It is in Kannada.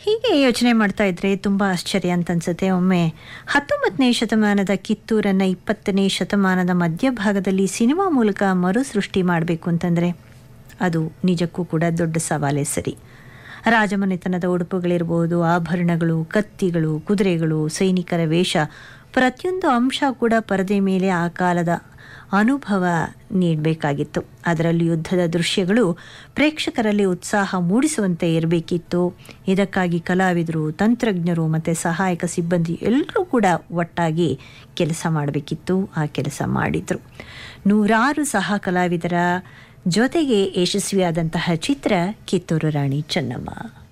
ಹೀಗೆ ಯೋಚನೆ ಮಾಡ್ತಾ ಇದ್ರೆ ತುಂಬ ಆಶ್ಚರ್ಯ ಅಂತ ಅನ್ಸುತ್ತೆ ಒಮ್ಮೆ ಹತ್ತೊಂಬತ್ತನೇ ಶತಮಾನದ ಕಿತ್ತೂರನ್ನು ಇಪ್ಪತ್ತನೇ ಶತಮಾನದ ಮಧ್ಯಭಾಗದಲ್ಲಿ ಸಿನಿಮಾ ಮೂಲಕ ಮರುಸೃಷ್ಟಿ ಮಾಡಬೇಕು ಅಂತಂದರೆ ಅದು ನಿಜಕ್ಕೂ ಕೂಡ ದೊಡ್ಡ ಸವಾಲೇ ಸರಿ ರಾಜಮನೆತನದ ಉಡುಪುಗಳಿರ್ಬೋದು ಆಭರಣಗಳು ಕತ್ತಿಗಳು ಕುದುರೆಗಳು ಸೈನಿಕರ ವೇಷ ಪ್ರತಿಯೊಂದು ಅಂಶ ಕೂಡ ಪರದೆ ಮೇಲೆ ಆ ಕಾಲದ ಅನುಭವ ನೀಡಬೇಕಾಗಿತ್ತು ಅದರಲ್ಲಿ ಯುದ್ಧದ ದೃಶ್ಯಗಳು ಪ್ರೇಕ್ಷಕರಲ್ಲಿ ಉತ್ಸಾಹ ಮೂಡಿಸುವಂತೆ ಇರಬೇಕಿತ್ತು ಇದಕ್ಕಾಗಿ ಕಲಾವಿದರು ತಂತ್ರಜ್ಞರು ಮತ್ತು ಸಹಾಯಕ ಸಿಬ್ಬಂದಿ ಎಲ್ಲರೂ ಕೂಡ ಒಟ್ಟಾಗಿ ಕೆಲಸ ಮಾಡಬೇಕಿತ್ತು ಆ ಕೆಲಸ ಮಾಡಿದರು ನೂರಾರು ಸಹ ಕಲಾವಿದರ ಜೊತೆಗೆ ಯಶಸ್ವಿಯಾದಂತಹ ಚಿತ್ರ ಕಿತ್ತೂರು ರಾಣಿ ಚೆನ್ನಮ್ಮ